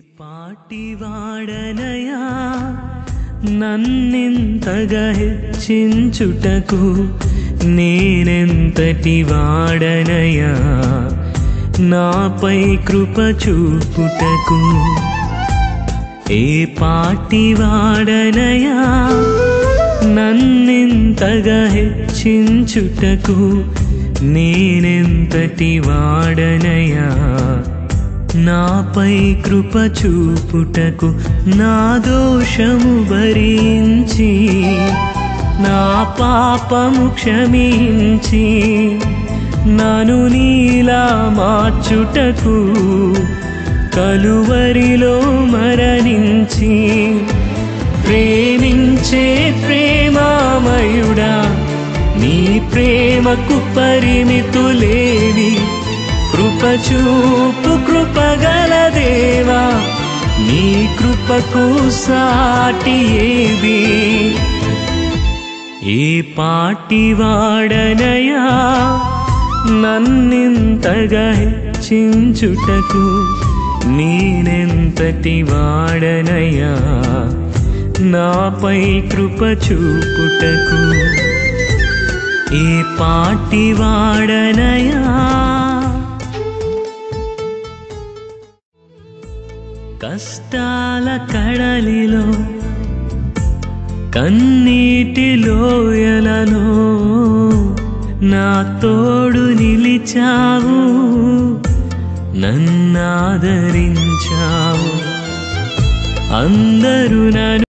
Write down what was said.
పాటి వాడనయా నన్నెంతగా హెచ్చించుటకు నేనెంతటి వాడనయా నాపై కృప చూపుటకు ఏ పాటి వాడనయా నన్నెంతగా హెచ్చించుటకు నేనెంతటి వాడనయా నాపై కృప చూపుటకు నా దోషము భరించి నా పాపము క్షమించి నను నీలా మార్చుటకు కలువరిలో మరణించి ప్రేమించే ప్రేమామయుడా నీ ప్రేమకు పరిమితులేవి కృప చూపు కృపగల దేవా నీ కృపకు సాటి ఏది ఏ పాటి వాడనయా నన్నింతగా హెచ్చించుటకు నేనెంతటి వాడనయా నాపై కృప చూపుటకు ఏ పాటి వాడనయా కష్టాల కడలిలో కన్నీటి లోయలలో నా తోడు నిలిచావు నన్నాదరించావు అందరూ నన్ను